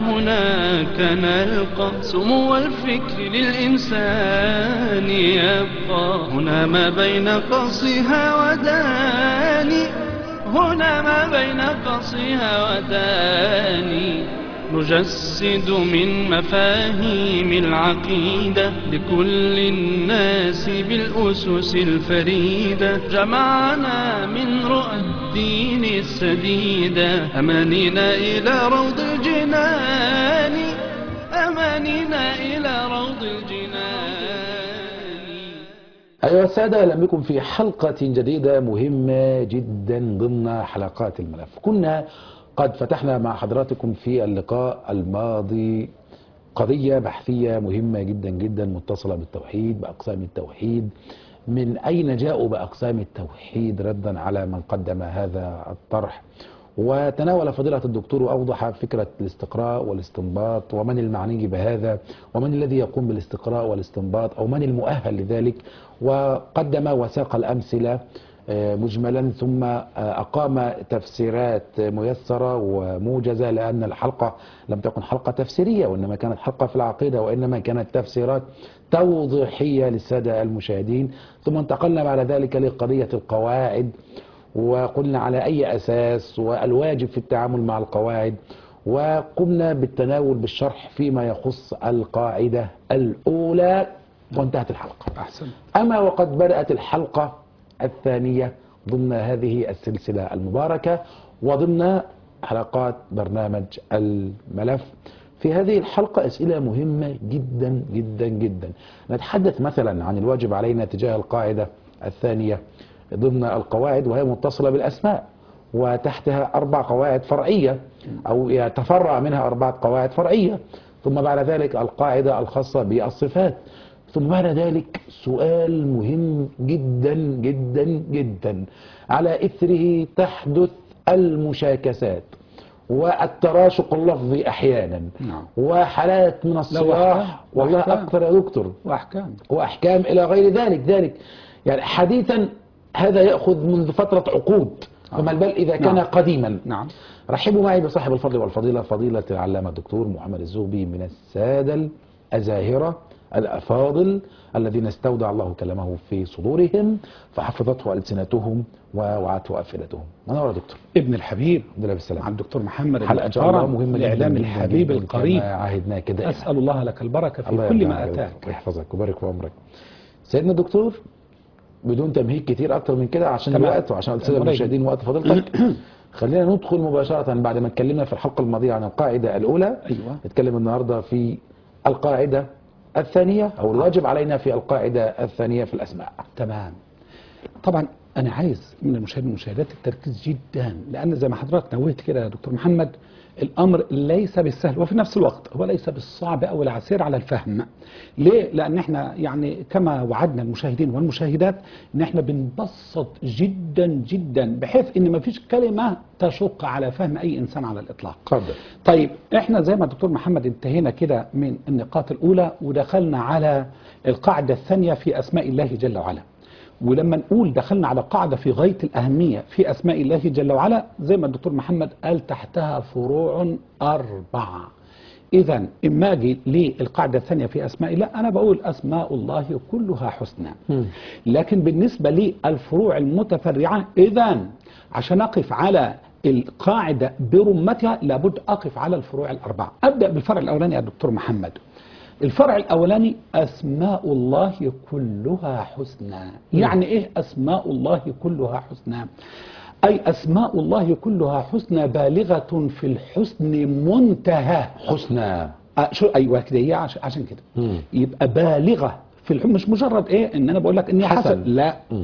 هناك نلقى سمو الفكر للإنسان يبقى هنا ما بين قصها وداني هنا ما بين قصها وداني نجسد من مفاهيم العقيدة لكل الناس بالأسس الفريدة جمعنا من رؤى الدين السديدة أمانينا إلى روض الجنان أمانينا إلى روض الجنان أيها السادة أهلا بكم في حلقة جديدة مهمة جدا ضمن حلقات الملف كنا قد فتحنا مع حضراتكم في اللقاء الماضي قضية بحثية مهمة جدا جدا متصلة بالتوحيد بأقسام التوحيد من أين جاءوا بأقسام التوحيد ردا على من قدم هذا الطرح وتناول فضيلة الدكتور وأوضح فكرة الاستقراء والاستنباط ومن المعني بهذا ومن الذي يقوم بالاستقراء والاستنباط أو من المؤهل لذلك وقدم وساق الأمثلة مجملا ثم أقام تفسيرات ميسرة وموجزة لأن الحلقة لم تكن حلقة تفسيرية وإنما كانت حلقة في العقيدة وإنما كانت تفسيرات توضيحية للسادة المشاهدين ثم انتقلنا بعد ذلك لقضية القواعد وقلنا على أي أساس والواجب في التعامل مع القواعد وقمنا بالتناول بالشرح فيما يخص القاعدة الأولى وانتهت الحلقة أحسن أما وقد بدأت الحلقة الثانية ضمن هذه السلسلة المباركة وضمن حلقات برنامج الملف في هذه الحلقة أسئلة مهمة جدا جدا جدا نتحدث مثلا عن الواجب علينا تجاه القاعدة الثانية ضمن القواعد وهي متصلة بالأسماء وتحتها أربع قواعد فرعية أو يتفرع منها أربعة قواعد فرعية ثم بعد ذلك القاعدة الخاصة بالصفات ثم بعد ذلك سؤال مهم جدا جدا جدا على إثره تحدث المشاكسات والتراشق اللفظي أحيانا نعم. وحالات من الصراح وأحكام. والله وأحكام. أكثر يا دكتور وأحكام وأحكام إلى غير ذلك ذلك يعني حديثا هذا يأخذ منذ فترة عقود فما البال إذا كان نعم. قديما نعم رحبوا معي بصاحب الفضل والفضيلة فضيلة العلامة الدكتور محمد الزغبي من السادة الأزاهرة الأفاضل الذين استودع الله كلامه في صدورهم فحفظته ألسنتهم ووعته أفئدتهم منور يا دكتور ابن الحبيب الحمد لله بالسلامة عن الدكتور محمد حلقة إن شاء الله المحترم مهمة جدا الإعلام جدا الحبيب جدا القريب كما عهدناه كده أسأل الله لك البركة الله في كل يرضى ما عليك أتاك ويحفظك ويبارك في عمرك سيدنا الدكتور بدون تمهيد كتير اكتر من كده عشان تمام. الوقت وعشان الساده المريض. المشاهدين وقت فضيلتك خلينا ندخل مباشره بعد ما اتكلمنا في الحلقه الماضيه عن القاعده الاولى أيوة. نتكلم النهارده في القاعده الثانيه او الواجب علينا في القاعده الثانيه في الاسماء تمام طبعا أنا عايز من المشاهدين والمشاهدات التركيز جدا لأن زي ما حضرتك نوهت كده يا دكتور محمد الأمر ليس بالسهل وفي نفس الوقت هو ليس بالصعب أو العسير على الفهم ليه؟ لأن احنا يعني كما وعدنا المشاهدين والمشاهدات إن احنا بنبسط جدا جدا بحيث إن ما فيش كلمة تشق على فهم أي إنسان على الإطلاق اتفضل طيب احنا زي ما الدكتور محمد انتهينا كده من النقاط الاولى ودخلنا على القاعده الثانيه في اسماء الله جل وعلا ولما نقول دخلنا على قاعده في غايه الاهميه في اسماء الله جل وعلا زي ما الدكتور محمد قال تحتها فروع اربعه اذا اما اجي للقاعده الثانيه في اسماء الله انا بقول اسماء الله كلها حسنى لكن بالنسبه للفروع المتفرعه اذا عشان اقف على القاعدة برمتها لابد أقف على الفروع الأربعة أبدأ بالفرع الأولاني يا دكتور محمد الفرع الأولاني أسماء الله كلها حسنى يعني إيه أسماء الله كلها حسنى أي أسماء الله كلها حسنى بالغة في الحسن منتهى حسنى أه شو ايوه كده هي عش- عشان كده مم. يبقى بالغه في الحسن مش مجرد ايه ان انا بقول لك ان هي حسن. حسن لا مم.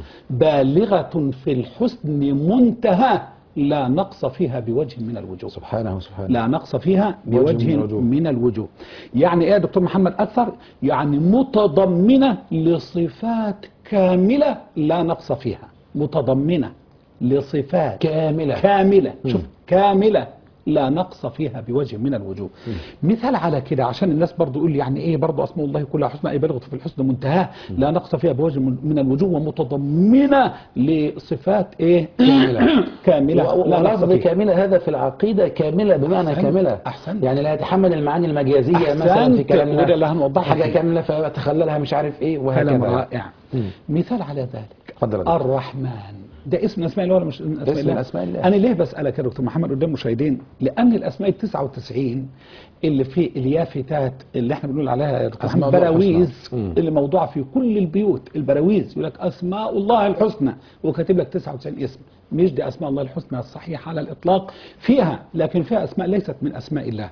بالغه في الحسن منتهى لا نقص فيها بوجه من الوجوه سبحانه سبحانه لا نقص فيها بوجه بوجه من من الوجوه. الوجوه, من الوجوه. يعني ايه يا دكتور محمد اكثر يعني متضمنه لصفات كامله لا نقص فيها متضمنه لصفات كاملة كامله شوف كامله لا نقص فيها بوجه من الوجوه مثال على كده عشان الناس برضو يقول لي يعني ايه برضو اسماء الله كلها حسنى اي بلغت في الحسن منتهى لا نقص فيها بوجه من من الوجوه ومتضمنه لصفات ايه كاملة. كامله لا نقص ولفظ فيها كاملة هذا في العقيدة كاملة بمعنى أحسنت. كاملة أحسنت. يعني لا يتحمل المعاني المجازية مثلا في أحسنت. كلامنا وده اللي هنوضحه حاجة فيه. كاملة فتخللها مش عارف ايه كلام وهكذا رائع مثال على ذلك اتفضل يا دكتور. الرحمن ده اسم من اسماء الله ولا مش من اسماء اسم الله؟ من أسماء الله. انا ليه بسالك يا دكتور محمد قدام المشاهدين لان الاسماء ال 99 اللي في اليافتات اللي احنا بنقول عليها يا دكتور أسماء محمد الله براويز الحسنى. مم. اللي موضوعه في كل البيوت البراويز يقول لك اسماء الله الحسنى وكاتب لك 99 اسم مش دي اسماء الله الحسنى الصحيحه على الاطلاق فيها لكن فيها اسماء ليست من اسماء الله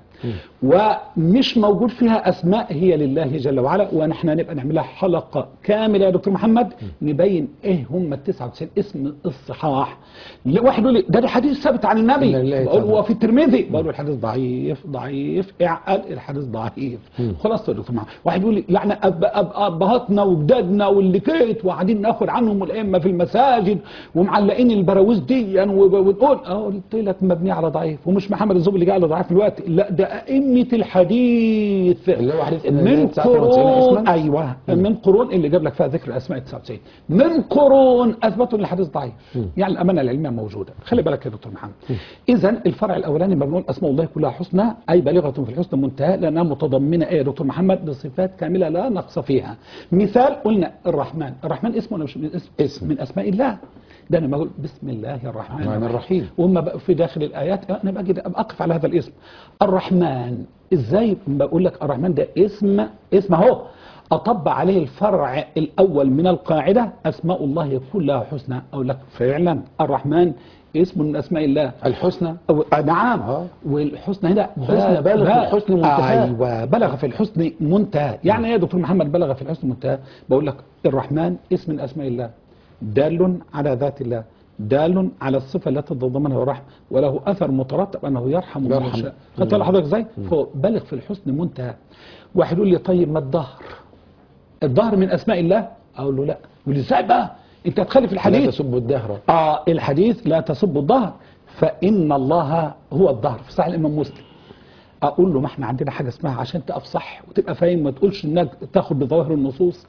ومش موجود فيها اسماء هي لله جل وعلا ونحن نبقى نعملها حلقه كامله يا دكتور محمد نبين ايه هم ال 99 اسم الصحاح لا واحد يقول لي ده ده حديث ثابت عن النبي إن الله بقول تعالى. هو في الترمذي بقول له الحديث ضعيف ضعيف اعقل الحديث ضعيف خلاص يا دكتور محمد واحد يقول لي يعني أب أب ابهاتنا وجدادنا واللي كيت وقاعدين ناخد عنهم الائمه في المساجد ومعلقين البراويز دي وب- ونقول اه قلت لك مبني على ضعيف ومش محمد الزوب اللي جاء على ضعيف دلوقتي لا ده ائمه الحديث اللي هو حديث إن من الله 99 قرون اسما ايوه من قرون اللي جاب لك فيها ذكر الاسماء 99 من قرون اثبتوا ان الحديث ضعيف يعني الامانه العلميه موجوده خلي بالك يا دكتور محمد اذا الفرع الاولاني لما بنقول اسماء الله كلها حسنى اي بالغه في الحسن منتهى لانها متضمنه ايه يا دكتور محمد لصفات كامله لا نقص فيها مثال قلنا الرحمن الرحمن اسم ولا مش من اسم اسم. من اسماء الله ده انا بقول بسم الله الرحمن الرحمن الرحيم. وما بقى في داخل الايات انا باجي اقف على هذا الاسم الرحمن ازاي بقول لك الرحمن ده اسم اسم اهو اطبق عليه الفرع الاول من القاعده اسماء الله كلها حسنى اقول لك فعلا الرحمن اسم من اسماء الله الحسنى أو آه نعم آه. والحسن هنا حسن بالغ في الحسن منتهى. ايوه بلغ في الحسن منتهى يعني ايه يا دكتور محمد بلغ في الحسن منتهى بقول لك الرحمن اسم من اسماء الله دال على ذات الله دال على الصفه التي تتضمنها الرحمه وله اثر مترتب انه يرحم من يرحم. يشاء خدت بالك حضرتك ازاي فهو بالغ في الحسن منتهى واحد يقول لي طيب ما الظهر الظهر من اسماء الله اقول له لا يقول لي ازاي بقى انت تخالف لا الحديث تسب الدهر آه الحديث لا تسب الظهر فإن الله هو الظهر في صحيح الإمام مسلم أقول له ما احنا عندنا حاجة اسمها عشان تقف صح وتبقى فاهم ما تقولش إنك تاخد بظواهر النصوص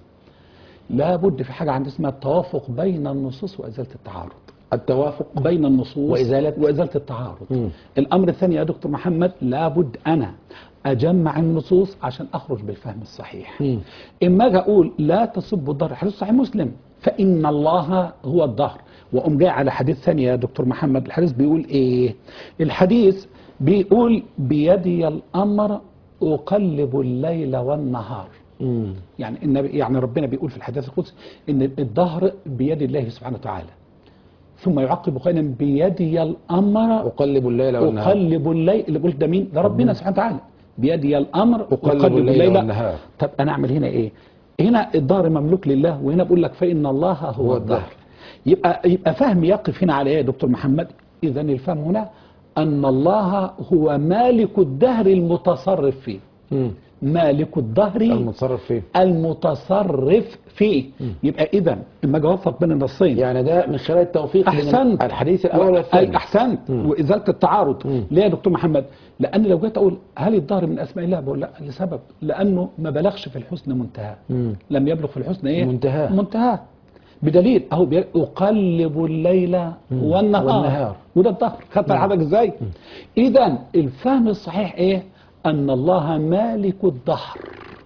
لابد في حاجة عندنا اسمها التوافق بين النصوص وإزالة التعارض التوافق بين النصوص وإزالة- وإزالة التعارض مم. الأمر الثاني يا دكتور محمد لابد أنا أجمع النصوص عشان أخرج بالفهم الصحيح مم. إما أجي أقول لا تسبوا الظهر حديث صحيح مسلم فإن الله هو الظهر وأقوم جاي على حديث ثاني يا دكتور محمد الحديث بيقول إيه الحديث بيقول بيدي الأمر أقلب الليل والنهار مم. يعني النبي يعني ربنا بيقول في الحديث القدسي ان الظهر بيد الله سبحانه وتعالى ثم يعقب قائلا بيدي الامر أقلب الليل والنهار اقلب الليل اللي قلت ده مين؟ ده ربنا سبحانه وتعالى بيدي الامر أقلب الليل والنهار. طب انا اعمل هنا ايه؟ هنا الظهر مملوك لله وهنا بقول لك فان الله هو, هو هو الظهر. الظهر يبقى يبقى فهم يقف هنا على ايه يا دكتور محمد؟ اذا الفهم هنا ان الله هو مالك الدهر المتصرف فيه مم. مالك الدهر المتصرف فيه المتصرف فيه يبقى اذا لما اجي اوفق بين النصين يعني ده من خلال التوفيق بين احسنت الحديث الأول اي والثاني احسنت وازاله التعارض مم. ليه يا دكتور محمد لان لو جيت اقول هل الظهر من اسماء الله بقول لا لسبب لانه ما بلغش في الحسن منتهى مم. لم يبلغ في الحسن ايه منتهى. منتهى بدليل اهو بي- اقلب الليل والنهار, والنهار. وده الظهر خدت حضرتك ازاي اذا الفهم الصحيح ايه ان الله مالك الظهر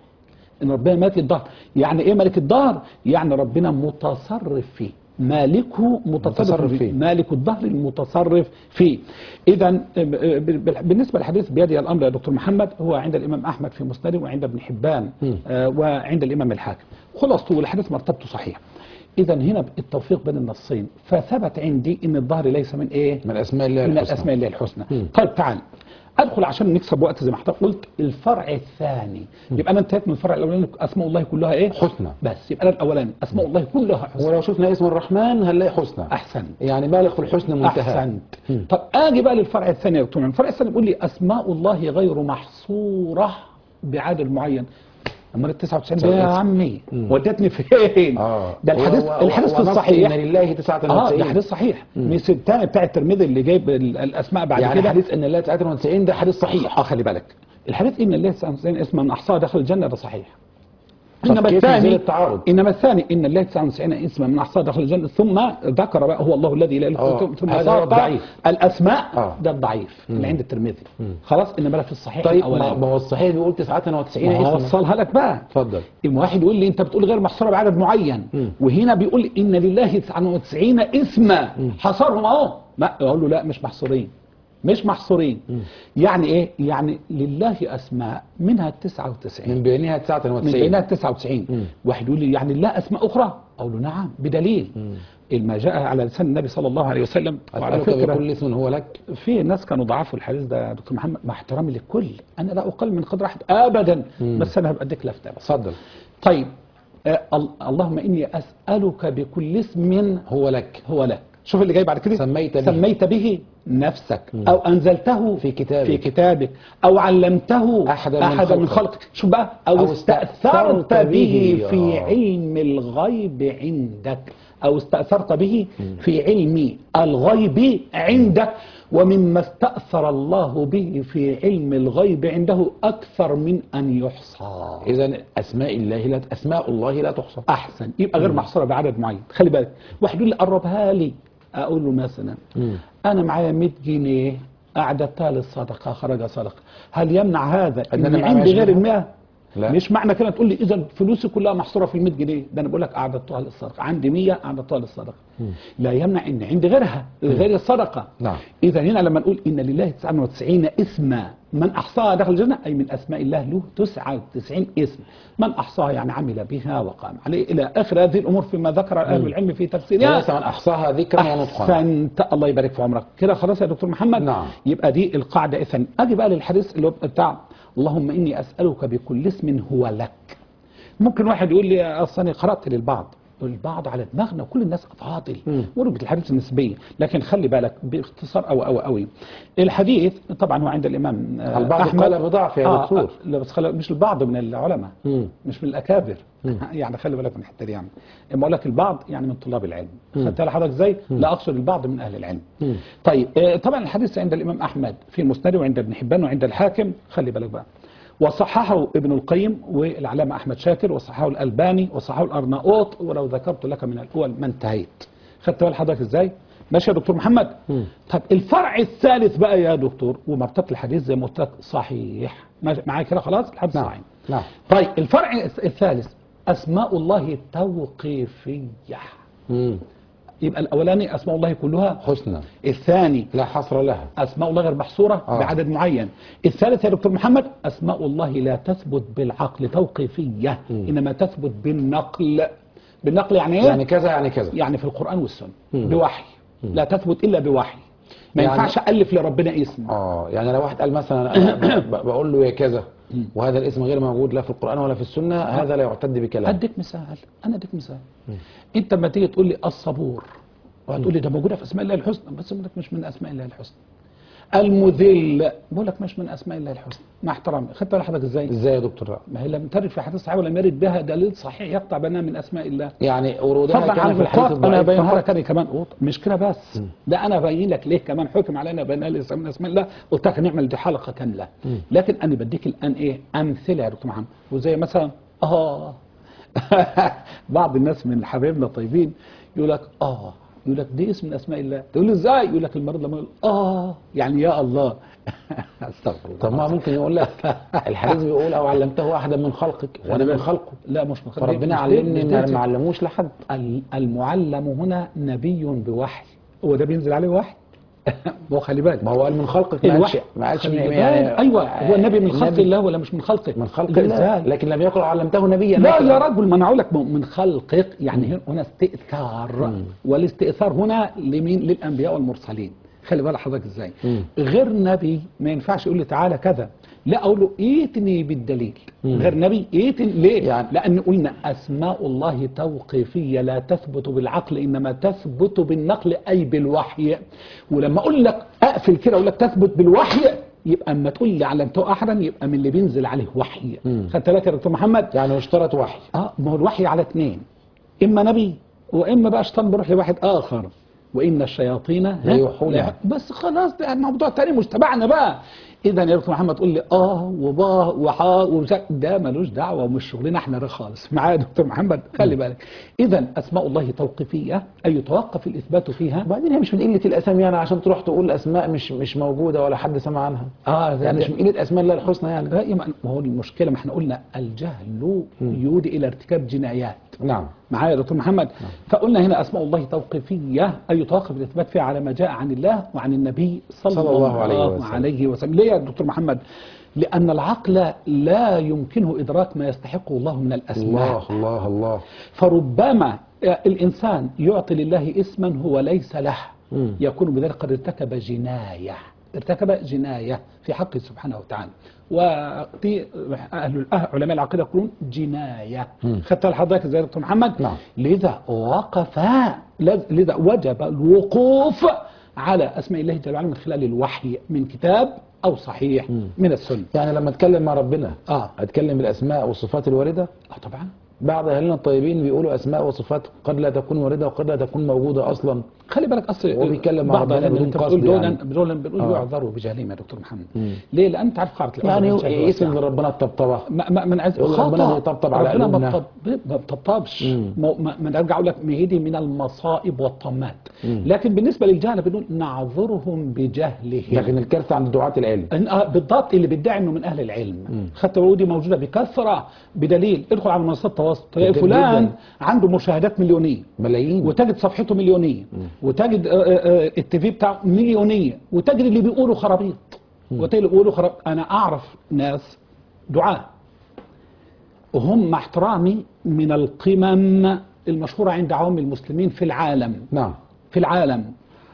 ان ربنا مالك الظهر يعني ايه مالك الظهر يعني ربنا متصرف فيه مالكه متصرف, متصرف فيه. فيه. مالك الظهر المتصرف فيه اذا بالنسبه للحديث بيدي الامر يا دكتور محمد هو عند الامام احمد في مسنده وعند ابن حبان مم. آه وعند الامام الحاكم خلاصته والحديث مرتبته صحيح اذا هنا التوفيق بين النصين فثبت عندي ان الظهر ليس من ايه من أسماء الله من الحسنى الاسماء الله الحسنى مم. طيب تعال ادخل عشان نكسب وقت زي ما حضرتك قلت الفرع الثاني يبقى انا انتهيت من الفرع الاولاني اسماء الله كلها ايه حسنى بس يبقى انا الاولاني اسماء الله كلها حسنى ولو شفنا اسم الرحمن هنلاقي حسنى احسنت يعني بالغ في الحسن منتهى احسنت مم. طب اجي بقى للفرع الثاني يا دكتور الفرع الثاني بيقول لي اسماء الله غير محصوره بعدد معين امال ال 99 ده يا 99. عمي مم. ودتني فين اه ده الحديث و- و- الحديث ونص الصحيح ان لله اه 99 ده حديث صحيح مش الثاني بتاع الترمذي اللي جايب ال- الاسماء بعد يعني كده حديث ان الله 99 ده حديث صحيح اه خلي بالك الحديث ان الله 99 اسم من احصاها دخل الجنه ده صحيح طب انما كيف يزيل الثاني التعارض؟ انما الثاني ان الله 99 اسما من احصاها دخل الجنه ثم ذكر بقى هو الله الذي لا اله آه، الا هو ثم هذا هو ساق الضعيف. الاسماء آه. ده الضعيف اللي عند الترمذي خلاص انما لا في الصحيح طيب ما الأولاني. ما هو الصحيح بيقول 99 ما هو اسم وصلها لك بقى اتفضل يبقى واحد يقول لي انت بتقول غير محصوره بعدد معين مم. وهنا بيقول ان لله 99 اسما حصرهم اهو لا اقول له لا مش محصورين مش محصورين يعني ايه يعني لله اسماء منها 99 من بينها من 99 بينها 99 مم. واحد يقول لي يعني لا اسماء اخرى اقول له نعم بدليل ما جاء على لسان النبي صلى الله عليه وسلم وعلى اسالك فكره بكل اسم هو لك في ناس كانوا ضعفوا الحديث ده يا دكتور محمد مع احترامي للكل انا لا اقل من قدر احد ابدا بس انا هبقى اديك لفته بس اتفضل طيب آه ال- اللهم اني اسالك بكل اسم هو لك هو لك شوف اللي جاي بعد كده سميت به. سميت به نفسك او انزلته في كتابك. في كتابك او علمته أحدا من احدا من خلقك. خلقك شوف بقى او, أو استاثرت استأثرت به به. في آه. علم الغيب عندك او استاثرت به في علم الغيب عندك ومما استاثر الله به في علم الغيب عنده اكثر من ان يحصى اذا اسماء الله لا اسماء الله لا تحصى احسن يبقى غير محصوره بعدد معين خلي بالك واحد يقول لي قربها لي اقول له مثلا مم. انا معايا 100 جنيه اعددتها للصدقه خرج صدقه هل يمنع هذا إن ان أنا معايا عندي غير عشرين؟ ال 100 لا. مش معنى كده تقول لي اذا فلوسي كلها محصوره في ال 100 جنيه ده انا بقول لك اعددتها للصدقه عندي 100 اعددتها للصدقه لا يمنع ان عندي غيرها غير الصدقه نعم. اذا هنا لما نقول ان لله 99 اسما من احصاها دخل الجنه اي من اسماء الله له 99 اسم من احصاها يعني عمل بها وقام عليه الى اخر هذه الامور فيما ذكر اهل العلم في تفسيرها وليس من احصاها ذكرا ونطقا احسنت الله يبارك في عمرك كده خلاص يا دكتور محمد نعم. يبقى دي القاعده اذا اجي بقى للحديث اللي هو بتاع اللهم اني اسالك بكل اسم هو لك ممكن واحد يقول لي اصل انا قرات للبعض البعض على دماغنا وكل الناس افاضل مم. وربط الحديث النسبيه لكن خلي بالك باختصار او او قوي الحديث طبعا هو عند الامام آه، البعض احمد قال بضعف يا آه، دكتور. آه، لا بس خلي مش البعض من العلماء مم. مش من الاكابر يعني خلي بالك من الحته دي يعني اما اقول لك البعض يعني من طلاب العلم خدت بالك حضرتك ازاي لا اقصد البعض من اهل العلم مم. طيب آه، طبعا الحديث عند الامام احمد في المسند وعند ابن حبان وعند الحاكم خلي بالك بقى وصححه ابن القيم والعلامه احمد شاكر وصححه الالباني وصححه الارناؤوط ولو ذكرت لك من الاول ما انتهيت خدت بال حضرتك ازاي ماشي يا دكتور محمد مم. طب الفرع الثالث بقى يا دكتور ومرتبه الحديث زي ما قلت لك صحيح ماشي- معايا كده خلاص الحديث نعم صحيح نعم طيب الفرع الثالث اسماء الله توقيفيه مم. يبقى الاولاني اسماء الله كلها حسنى الثاني لا حصر لها اسماء الله غير محصوره آه. بعدد معين الثالث يا دكتور محمد اسماء الله لا تثبت بالعقل توقيفيه انما تثبت بالنقل بالنقل يعني ايه يعني كذا يعني كذا يعني في القران والسنه مم. بوحي لا تثبت الا بوحي ما يعني- ينفعش الف لربنا اسم اه يعني لو واحد قال مثلا أنا ب- ب- بقول له يا كذا وهذا الاسم غير موجود لا في القران ولا في السنه هذا لا يعتد بكلام اديك مثال انا اديك مثال انت لما تيجي تقول لي الصبور وهتقول لي ده موجوده في اسماء الله الحسنى بس بقول لك مش من اسماء الله الحسنى المذل بقول لك مش من اسماء الله الحسنى مع احترامي خدت بالك حضرتك ازاي ازاي يا دكتور ما هي لم ترد في حديث صحيح ولم يرد بها دليل صحيح يقطع بينها من اسماء الله يعني ورودها فضلا كان عن في الحديث النقاط انا الضعيف ابينها فقط. لك انا كمان قوط. مش كده بس ده انا ابين لك ليه كمان حكم علينا بين الاسم من اسماء الله قلت لك نعمل دي حلقه كامله لكن انا بديك الان ايه امثله يا دكتور محمد وزي مثلا اه بعض الناس من حبايبنا الطيبين يقول لك اه يقول لك دي اسم من اسماء الله تقول له ازاي يقول لك المريض لما يقول اه يعني يا الله استغفر الله طب ما ممكن يقول لك الحديث بيقول او علمته احدا من خلقك وانا من خلقه لا مش من خلقه فربنا مش علمني دي- ما دي- ما علموش لحد ال- المعلم هنا نبي بوحي هو ده بينزل عليه وحي ما هو خلي بالك ما هو قال من خلقك ما قالش الوحي ما قالش خلي من- بالك. يعني ايوه هو النبي من خلق النبي الله ولا مش من خلقك من خلق ده الله إزاي؟ لكن لم يقل علمته نبيا لا مثلاً. يا رجل ما انا اقول لك من خلقك يعني هنا استئثار والاستئثار هنا لمين للانبياء والمرسلين خلي بالك حضرتك ازاي مم. غير نبي ما ينفعش يقول لي تعالى كذا لا اقول له ائتني بالدليل غير نبي ائتني ليه يعني- لان قلنا اسماء الله توقيفيه لا تثبت بالعقل انما تثبت بالنقل اي بالوحي ولما اقول لك اقفل كده اقول لك تثبت بالوحي يبقى اما تقول لي علمت احدا يبقى من اللي بينزل عليه وحي مم. خدت بالك يا دكتور محمد يعني اشترط وحي اه ما هو الوحي على اثنين اما نبي واما بقى شيطان بيروح لواحد اخر وان الشياطين ها؟ ليوحون. لا- بس خلاص ده موضوع تاني مش تبعنا بقى اذا يا دكتور محمد تقول لي اه وباه وحا ومش عارف- ده ملوش دعوه ومش شغلنا احنا ده خالص معايا يا دكتور محمد خلي بالك اذا اسماء الله توقيفيه اي يتوقف الاثبات فيها وبعدين هي مش من قله الاسامي يعني عشان تروح تقول اسماء مش مش موجوده ولا حد سمع عنها اه يعني مش من قله اسماء الله الحسنى يعني لا يا ما هو المشكله ما احنا قلنا الجهل يودي الى ارتكاب جنايات نعم معايا يا دكتور محمد فقلنا هنا اسماء الله توقيفيه اي يتوقف الاثبات فيها على ما جاء عن الله وعن النبي صلى, صلى الله عليه وسلم. عليه وسلم ليه يا دكتور محمد لان العقل لا يمكنه ادراك ما يستحقه الله من الاسماء الله الله الله فربما الانسان يعطي لله اسما هو ليس له مم. يكون بذلك قد ارتكب جنايه ارتكب جنايه في حقه سبحانه وتعالى وفي اهل الأه- علماء العقيده يقولون جنايه مم. خدت لحضرتك ازاي يا دكتور محمد نعم. لذا وقف لذ- لذا وجب الوقوف على اسماء الله جل وعلا من خلال الوحي من كتاب او صحيح من السنه يعني لما اتكلم مع ربنا اه اتكلم بالاسماء والصفات الوارده اه طبعا بعض اهلنا الطيبين بيقولوا اسماء وصفات قد لا تكون وارده وقد لا تكون موجوده اصلا خلي بالك اصل هو بيتكلم مع بعض ربنا أهل بدون أنت قصد بتقول دول يعني. دول بنقول آه. يعذروا بجهلهم يا دكتور محمد مم. ليه لان انت عارف قاعده الأرض يعني والجهل هو اسم والسعة. لربنا الطبطبه ما ما من عايز يقول ربنا بيطبطب على ربنا قلوبنا. ما بطب- ما بطبطبش مم. ما ما- ما ارجع اقول لك ما هي دي من المصائب والطمات مم. لكن بالنسبه للجهل بنقول نعذرهم بجهلهم لكن الكارثه عند دعاه العلم إن- آه، بالضبط اللي بيدعي انه من اهل العلم مم. خدت ودي موجوده بكثره بدليل ادخل على منصات التواصل تلاقي كتير فلان جداً. عنده مشاهدات مليونيه ملايين وتجد صفحته مليونيه وتجد آه، آه، آه، التي في بتاعه مليونيه وتجد اللي بيقولوا خرابيط وتجد اللي بيقولوا خراب انا اعرف ناس دعاة وهم مع احترامي من القمم المشهوره عند عوام المسلمين في العالم نعم في العالم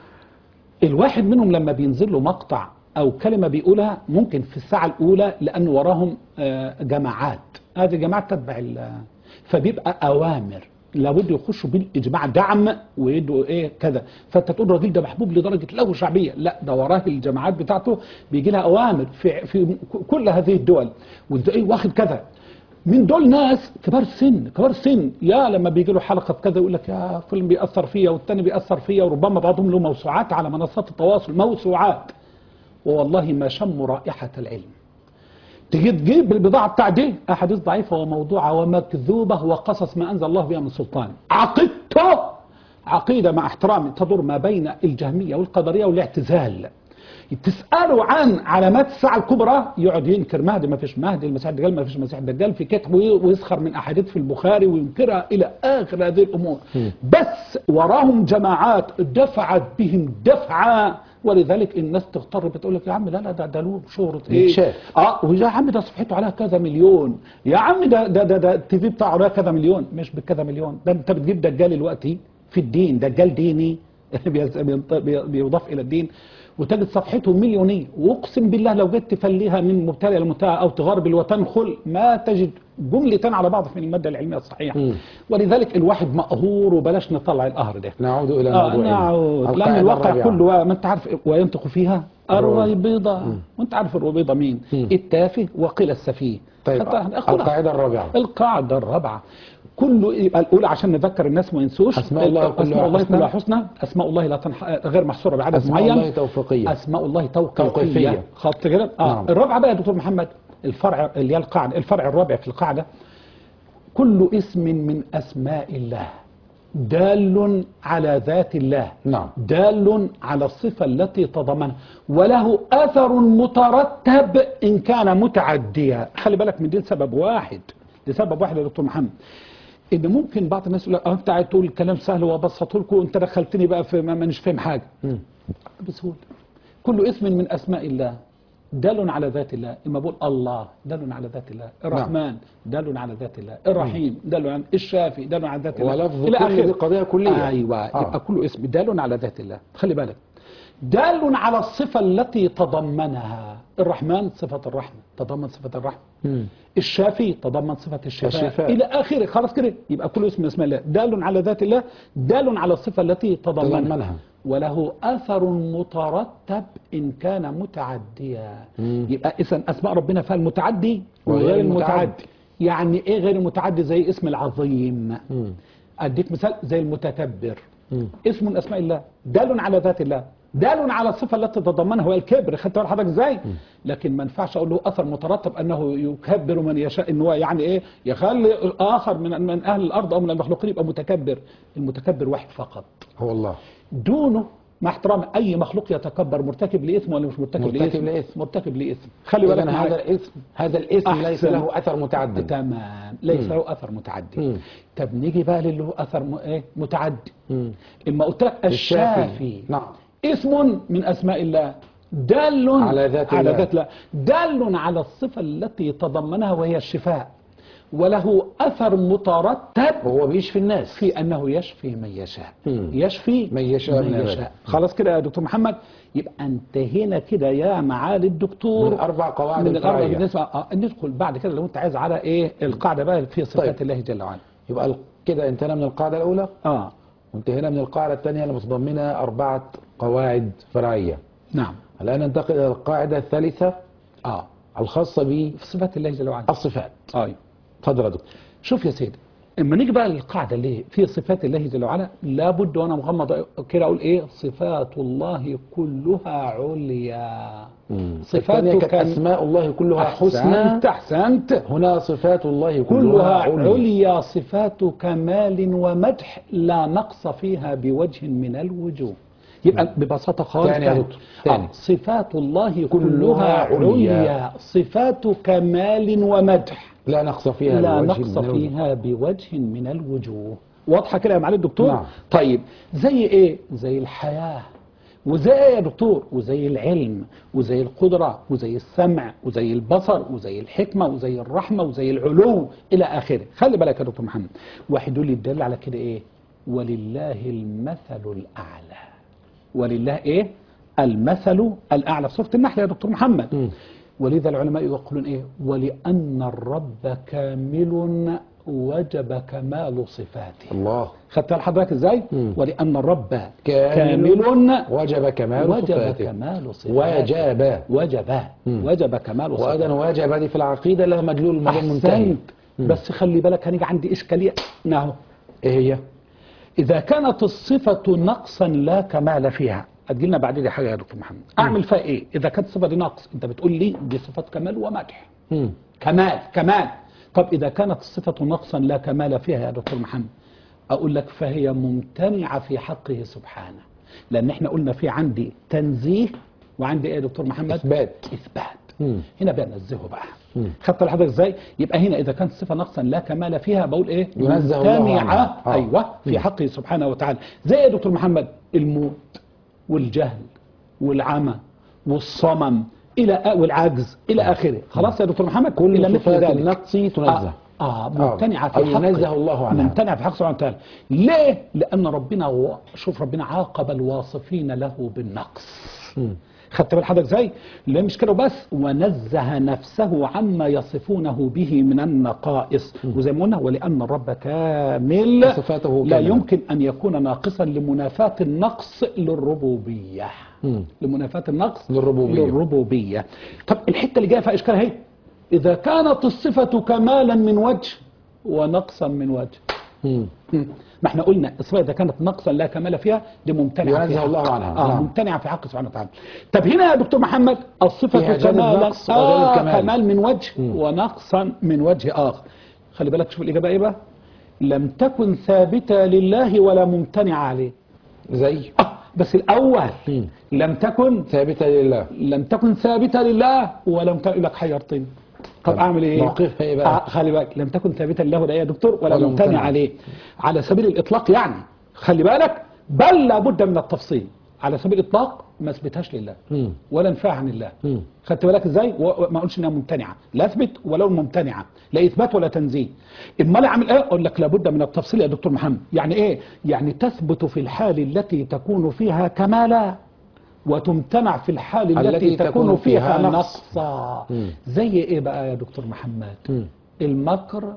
الواحد منهم لما بينزل له مقطع او كلمه بيقولها ممكن في الساعه الاولى لان وراهم آه، جماعات هذه الجماعات تتبع ال- فبيبقى اوامر لابد يخشوا بالاجماع دعم ويدوا ايه كذا فانت تقول الراجل ده محبوب لدرجه له شعبيه لا ده وراه الجماعات بتاعته بيجي لها اوامر في في كل هذه الدول وانت ايه واخد كذا من دول ناس كبار السن كبار السن يا لما بيجي له حلقه في كذا يقول لك يا فلان بيأثر فيا والتاني بيأثر فيا وربما بعضهم له موسوعات على منصات التواصل موسوعات ووالله ما شموا رائحه العلم تجي تجيب البضاعه بتاع دي احاديث ضعيفه وموضوعه ومكذوبه وقصص ما انزل الله بها من سلطان عقيدته عقيده مع احترامي تدور ما بين الجهميه والقدريه والاعتزال تسأله عن علامات الساعة الكبرى يقعد ينكر مهدي ما فيش مهدي المسيح الدجال ما فيش مسيح الدجال في كتب وي- ويسخر من أحاديث في البخاري وينكرها إلى آخر هذه الأمور بس وراهم جماعات دفعت بهم دفعة ولذلك الناس تغتر بتقول لك يا عم لا لا ده ده له شهرة ايه يتشاف. اه ويا عم ده صفحته عليها كذا مليون يا عم ده ده ده, ده التي في بتاعه عليها كذا مليون مش بكذا مليون ده انت بتجيب دجال دلوقتي في الدين دجال ديني بيز- بينط- بي- بيضاف الى الدين وتجد صفحته مليونيه واقسم بالله لو جيت تفليها من مبتدئ لمنتهى او تغربل وتنخل ما تجد جملتين على بعض من الماده العلميه الصحيحه مم. ولذلك الواحد مقهور وبلاش نطلع القهر ده نعود الى آه موضوعنا نعود لان القاعدة الواقع الرابعة. كله ما انت عارف وينطق فيها الريبيضة وانت عارف الربيضة مين مم. التافه وقيل السفيه طيب حتى خلاص. القاعده الرابعه القاعدة الرابعة كله يبقى الأولى عشان نذكر الناس ما ينسوش أسماء الله كلها أسماء الله حسنى. كلها حسنى أسماء الله لا تنح... غير محصورة بعدد اسماء معين الله توفيقيه أسماء الله توقيفية توقيفية. خط كده آه. نعم. الرابعة بقى يا دكتور محمد الفرع اللي هي القاعدة الفرع الرابع في القاعدة كل اسم من أسماء الله دال على ذات الله نعم. دال على الصفة التي تضمنها وله أثر مترتب إن كان متعديا خلي بالك من دي لسبب واحد لسبب واحد يا دكتور محمد ان ممكن بعض الناس يقول لك اه انت قاعد تقول الكلام سهل وابسطه لكم وانت دخلتني بقى في ما مانيش فاهم حاجه مم. بسهوله كل اسم من اسماء الله دال على ذات الله اما بقول الله دال على ذات الله الرحمن دال على ذات الله الرحيم دال على الشافي دال على ذات الله ولفظ إلى كل آخره. دي قضية كلية. ايوه آه. يبقى كل اسم دال على ذات الله خلي بالك دال على الصفة التي تضمنها الرحمن صفة الرحمة تضمن صفة الرحمة مم. الشافي تضمن صفة الشفاء, الشفاء. إلى آخره خلاص كده يبقى كل اسم من اسماء الله دال على ذات الله دال على الصفة التي تضمنها, تضمنها. وله أثر مترتب إن كان متعديا مم. يبقى إذا أسماء ربنا فيها المتعدي وغير وغير المتعدي. المتعدي يعني إيه غير المتعدي زي اسم العظيم مم. أديك مثال زي المتكبر مم. اسم من اسماء الله دال على ذات الله دال على الصفه التي تتضمنها هو الكبر خدت بال حضرتك ازاي لكن ما ينفعش اقول له اثر مترتب انه يكبر من يشاء ان هو يعني ايه يخلي الاخر من من اهل الارض او من المخلوقين يبقى متكبر المتكبر واحد فقط هو الله دونه مع احترام اي مخلوق يتكبر مرتكب لاثم ولا مش مرتكب, مرتكب لإثم؟ لإثم. مرتكب لاثم خلي بالك إذن معايا. هذا الاسم هذا الاسم ليس أحسن. له اثر متعدد تمام ليس مم. له اثر متعدي مم. طب نيجي بقى للي له اثر م... ايه متعدي مم. اما قلت لك الشافي نعم اسم من اسماء الله دال على ذات على الله. ذات الله دال على الصفه التي تضمنها وهي الشفاء وله اثر مترتب وهو بيشفي الناس في انه يشفي من يشاء مم. يشفي من يشاء من من عباده. يشاء خلاص كده يا دكتور محمد يبقى انتهينا كده يا معالي الدكتور من أربع قواعد من الاربع الفرعية. بالنسبه آه ندخل بعد كده لو انت عايز على ايه القاعده بقى في صفات طيب. الله جل وعلا يبقى ال- كده انتهينا من القاعدة الأولى اه وانتهينا من القاعدة الثانية المتضمنة أربعة قواعد فرعية نعم الآن ننتقل إلى القاعدة الثالثة اه الخاصة في صفات الله جل وعلا بالصفات اه تفضل يا دكتور شوف يا سيدي اما نيجي بقى للقاعده اللي في صفات الله جل وعلا لابد وانا مغمض كده اقول ايه صفات الله كلها عليا الثانية كانت كان- أسماء الله كلها حسنى احسنت احسنت هنا صفات الله كلها, كلها عليا عليا صفات كمال ومدح لا نقص فيها بوجه من الوجوه يبقى ببساطة خالص تاني يا تاني. دكتور، تاني. آه، صفات الله كلها كلها عليا. عليا صفات كمال ومدح لا نقص فيها لا بوجه نقص من الوجه. فيها بوجه من الوجوه واضحة كده يا معالي الدكتور نعم. طيب زي ايه زي الحياة وزي ايه يا دكتور وزي العلم وزي القدرة وزي السمع وزي البصر وزي الحكمة وزي الرحمة وزي العلو الى اخره خلي بالك يا دكتور محمد واحد يقول لي الدل على كده ايه ولله المثل الاعلى ولله ايه المثل الاعلى في سوره النحل يا دكتور محمد مم. ولذا العلماء يقولون ايه ولان الرب كامل وجب كمال صفاته الله خدت بال حضرتك ازاي مم. ولان الرب كامل كامل وجب كمال وجب صفاته كمال صفاته وجب وجب مم. وجب كمال وأيضا صفاته وجب هذه في العقيدة لها مدلول المضمون منتهي احسنت بس خلي بالك هنيجي عندي اشكاليه نعم ايه هي؟ إذا كانت الصفة نقصا لا كمال فيها أدينا بعد دي حاجة يا دكتور محمد أعمل فيها إيه إذا كانت الصفة دي نقص أنت بتقول لي دي صفة كمال ومدح مم. كمال كمال طب إذا كانت الصفة نقصا لا كمال فيها يا دكتور محمد أقول لك فهي ممتنعة في حقه سبحانه لأن إحنا قلنا في عندي تنزيه وعندي إيه يا دكتور محمد إثبات. إثبات مم. هنا بنزهه بقى مم. خدت لحضرتك ازاي يبقى هنا اذا كانت الصفه نقصا لا كمال فيها بقول ايه ينزه الله ممتنعة. عنها. آه. ايوه في مم. حقه سبحانه وتعالى زي يا دكتور محمد الموت والجهل والعمى والصمم الى آ- والعجز الى اخره خلاص يا دكتور محمد كل الى مثل صفات ذلك النقص تنزه آه, اه ممتنعه في أو حقه ينزه الله عنها. ممتنعه في حق سبحانه وتعالى ليه لان ربنا و... شوف ربنا عاقب الواصفين له بالنقص مم. خدت بال حضرتك ازاي؟ لا مش كده بس ونزه نفسه عما يصفونه به من النقائص وزي ما قلنا ولان الرب كامل صفاته لا كاملة. يمكن ان يكون ناقصا لمنافاه النقص للربوبيه مم. لمنافاه النقص للربوبية. للربوبيه طب الحته اللي جايه فيها اشكال اهي اذا كانت الصفه كمالا من وجه ونقصا من وجه مم. مم. ما احنا قلنا الصفه اذا كانت نقصا لا كمال فيها دي ممتنعه ينزه في حق- الله عنها. اه نعم. ممتنعه في حق سبحانه وتعالى طب هنا يا دكتور محمد الصفه فيها جانب كمالا نقص وجانب آه كمال. كمال من وجه مم. ونقصا من وجه اخر خلي بالك شوف الاجابه ايه بقى لم تكن ثابته لله ولا ممتنعه عليه زي آه بس الاول مم. لم تكن ثابتة لله لم تكن ثابته لله ولم تكن لك حيرتني طب طب اعمل ايه موقفها إيه بقى؟ آه خلي بالك لم تكن ثابته لله ولا إيه يا دكتور ولا, ولا ممتنع ممتنع. عليه على سبيل الاطلاق يعني خلي بالك بل لابد من التفصيل على سبيل الاطلاق ما اثبتهاش لله مم. ولا انفاها عن الله مم. خدت بالك ازاي و- ما اقولش انها ممتنعه لا اثبت ولو ممتنعه لا اثبات ولا تنزيه امال اعمل ايه اقول لك لابد من التفصيل يا دكتور محمد يعني ايه يعني تثبت في الحال التي تكون فيها كمالا وتمتنع في الحال التي, التي تكون تكون فيها فيها نقص. نقصا مم. زي ايه بقى يا دكتور محمد مم. المكر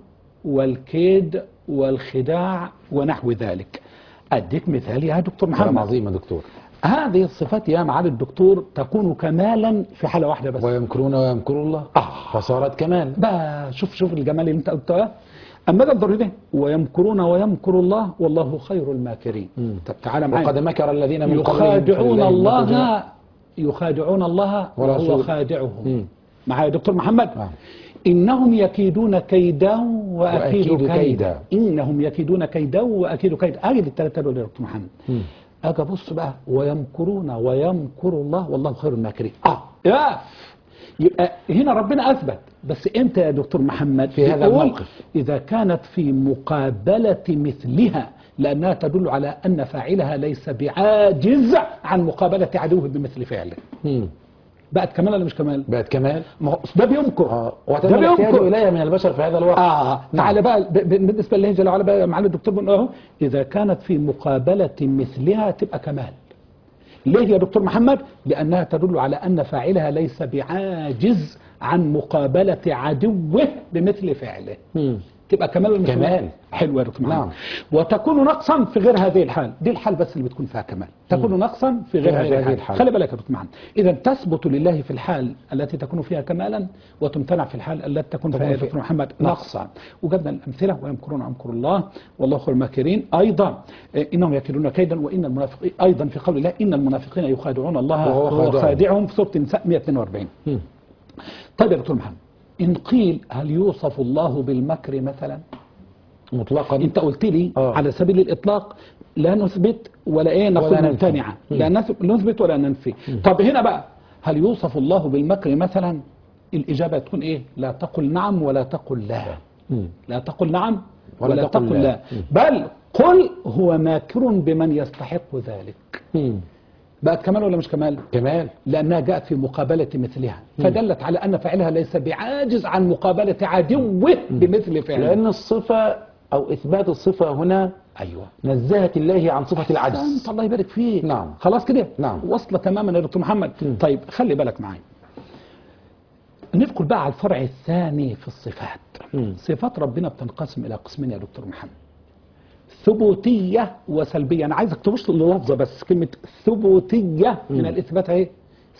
والكيد والخداع ونحو ذلك اديك مثال يا دكتور كلام محمد عظيم يا دكتور هذه الصفات يا معالي الدكتور تكون كمالا في حالة واحدة بس ويمكرون ويمكر الله آه. فصارت كمال بقى شوف شوف الجمال اللي انت قلته ده. اما ده الضروري ده ويمكرون ويمكر الله والله خير الماكرين مم. طب تعالى وقد معايا مكر الذين من قبلهم يخادعون فلله المكر جميعا. الله يخادعون الله وهو ورسوله. خادعهم مم. معايا يا دكتور محمد نعم. إنهم يكيدون كيدا وأكيد وأكيد كيدا. كيدا. إنهم يكيدون كيدا وأكيد كيدا أجد الثلاثة دول يا دكتور محمد مم. أجي أبص بقى ويمكرون ويمكر الله والله خير الماكرين آه يا يبقى هنا ربنا أثبت بس إمتى يا دكتور محمد في هذا بيقول الموقف. إذا كانت في مقابلة مثلها لأنها تدل على أن فاعلها ليس بعاجز عن مقابلة عدوه بمثل فعله مم. بقت كمال ولا مش كمال؟ بقت كمال ما هو ده بيمكر اه ده وتم الاحتياج بيمكر اليها من البشر في هذا الوقت اه تعالى بقى ب- ب- بالنسبه لله جل وعلا بقى معالي الدكتور بنقول اهو اذا كانت في مقابله مثلها تبقى كمال ليه يا دكتور محمد لانها تدل على ان فاعلها ليس بعاجز عن مقابله عدوه بمثل فعله مم. تبقى كمال ولا مش كمال. حلو يا دكتور محمد نعم. وتكون نقصا في غير هذه الحال دي الحال بس اللي بتكون فيها كمال تكون نقصا في غير في هذه هذه الحال الحال. خلي بالك يا دكتور محمد اذا تثبت لله في الحال التي تكون فيها كمالا وتمتنع في الحال التي تكون فيها يا في- دكتور محمد نقص. نقصا وجبنا الامثله ويمكرون ويمكر الله والله خير الماكرين ايضا آه، انهم يكيدون كيدا وان المنافقين ايضا في قول الله ان المنافقين يخادعون الله وهو وهو خادعهم. خادعهم في سوره النساء 142 مم. طيب يا دكتور محمد ان قيل هل يوصف الله بالمكر مثلا مطلقا انت قلت لي آه. على سبيل الاطلاق لا نثبت ولا ايه نقول ولا ننفي. ممتنعه مم. لا نث- نثبت ولا ننفي طب هنا بقى هل يوصف الله بالمكر مثلا الاجابه تكون ايه لا تقل نعم ولا تقل لا مم. لا تقل نعم ولا ولا, تقل تقل لا. لا, بل قل هو ماكر بمن يستحق ذلك مم. بقت كمال ولا مش كمال كمال لأنها جاءت في مقابلة مثلها فدلت على أن فاعلها ليس بعاجز عن مقابلة عدوه بمثل فعله لأن الصفة أو إثبات الصفة هنا أيوه نزهت الله عن صفة أنت العجز الله يبارك فيك نعم. خلاص كده نعم. واصلة تماما يا دكتور محمد مم. طيب خلي بالك معايا ندخل بقى على الفرع الثاني في الصفات مم. صفات ربنا بتنقسم إلى قسمين يا دكتور محمد ثبوتية وسلبية أنا عايزك تبص للفظة بس كلمة ثبوتية من مم. الإثبات أهي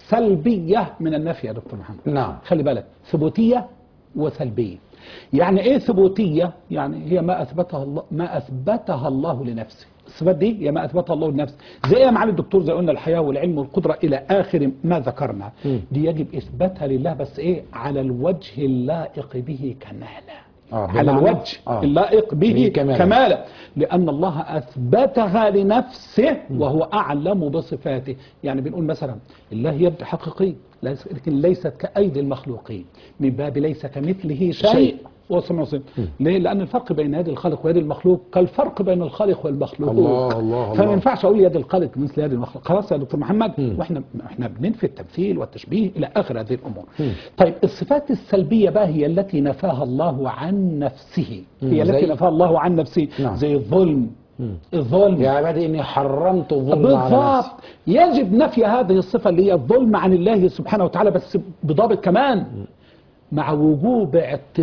سلبية من النفي يا دكتور محمد نعم خلي بالك ثبوتية وسلبية يعني ايه ثبوتية يعني هي ما اثبتها الله ما اثبتها الله لنفسه الصفات دي هي ما اثبتها الله لنفسه زي يا معالي الدكتور زي قلنا الحياة والعلم والقدرة الى اخر ما ذكرنا مم. دي يجب اثباتها لله بس ايه على الوجه اللائق به كمالا آه، على بمعنى- الوجه آه. اللائق به به كمالا. كمالا لأن الله أثبتها لنفسه وهو أعلم بصفاته يعني بنقول مثلا الله يد حقيقي ليس- لكن ليست كأيدي المخلوقين من باب ليس كمثله شيء شيء. وسمع وصف ليه؟ لأن الفرق بين يد الخالق ويد المخلوق كالفرق بين الخالق والمخلوق الله، الله، فما الله. ينفعش أقول يد الخالق مثل يد المخلوق خلاص يا دكتور محمد مم. واحنا احنا بننفي التمثيل والتشبيه إلى آخر هذه الأمور مم. طيب الصفات السلبية بقى هي التي نفاها الله عن نفسه مم. هي التي زي- نفاها الله عن نفسه نعم. زي الظلم مم. الظلم يا عبادي إني حرمت الظلم على بالضبط نفسي يجب نفي هذه الصفة اللي هي الظلم عن الله سبحانه وتعالى بس بضابط كمان مع وجوب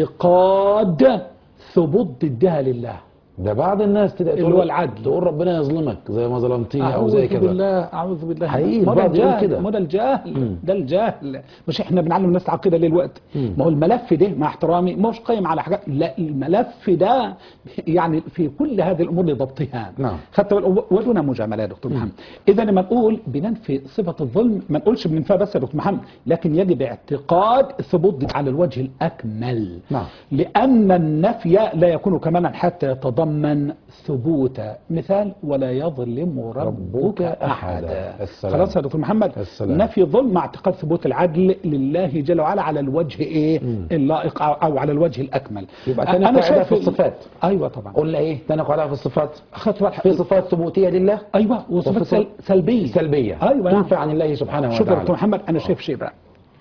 اعتقاد ثبوت ضدها لله ده بعض الناس تبقى اللي تقول هو العدل. تقول ربنا يظلمك زي ما ظلمتني أو أعوذ زي كذا بالله أعوذ بالله حقيقي ما ده البعض يقول الجهل كده. ما ده الجهل مم. ده الجهل مش احنا بنعلم الناس العقيدة ليه الوقت مم. ما هو الملف ده مع احترامي مش قايم على حاجات لا الملف ده يعني في كل هذه الأمور لضبطها نعم. خدت بال- ودون مجامله يا دكتور محمد اذا لما نقول بننفي صفه الظلم ما نقولش بننفيها بس يا دكتور محمد لكن يجب اعتقاد ثبوت على الوجه الاكمل نعم. لان النفي لا يكون كمالا حتى يتضمن ثبوت مثال ولا يظلم ربك ربك احدا أحدا. السلام. خلاص يا دكتور محمد السلام. نفي الظلم مع اعتقاد ثبوت العدل لله جل وعلا على الوجه ايه اللائق او أو على الوجه الاكمل يبقى تاني أنا قاعدة شايف في ال- الصفات. ايوه طبعا قلنا إيه تاني قاعدة في الصفات اخذت بالك في صفات ثبوتية لله ايوه وصفات وصفات سل... سلبيه سلبية ايوه تنفي عن الله سبحانه شوف يا وتعالى دكتور محمد انا شايف شيء بقى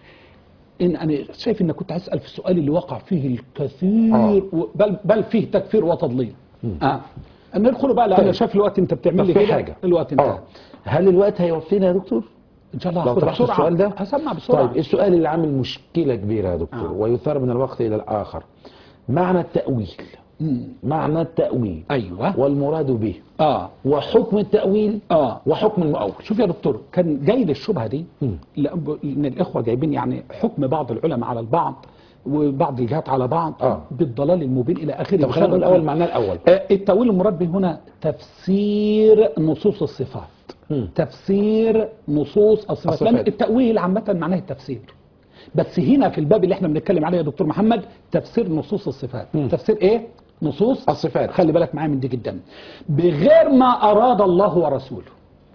ان انا شايف انك كنت هسال في السؤال اللي وقع فيه الكثير آه. و- بل بل فيه تكفير وتضليل اه ندخل بقى لان طيب. انا شايف الوقت انت بتعمل طب لي في كده حاجة الوقت انت آه. هل الوقت هيوفينا يا دكتور ان شاء الله لو هاخدها طرحت بسرعة. السؤال ده هسمع بسرعه طيب السؤال اللي عامل مشكلة كبيرة يا دكتور آه. ويثار من الوقت إلى الآخر معنى التأويل مم. معنى التأويل ايوه والمراد به اه وحكم التأويل اه وحكم المؤول شوف يا دكتور كان جاي للشبهه دي مم. لأن لأن الاخوه جايبين يعني حكم بعض العلماء على البعض وبعض الجهات على بعض آه. بالضلال المبين الى اخره طب خلينا نقول الأول معناه الأول آه، التأويل المراد به هنا تفسير نصوص الصفات مم. تفسير نصوص الصفات الصفات. لأن التأويل عامة معناه التفسير بس هنا في الباب اللي احنا بنتكلم عليه يا دكتور محمد تفسير نصوص الصفات مم. تفسير ايه نصوص الصفات. خلي بالك معايا من دي جدا بغير ما أراد الله ورسوله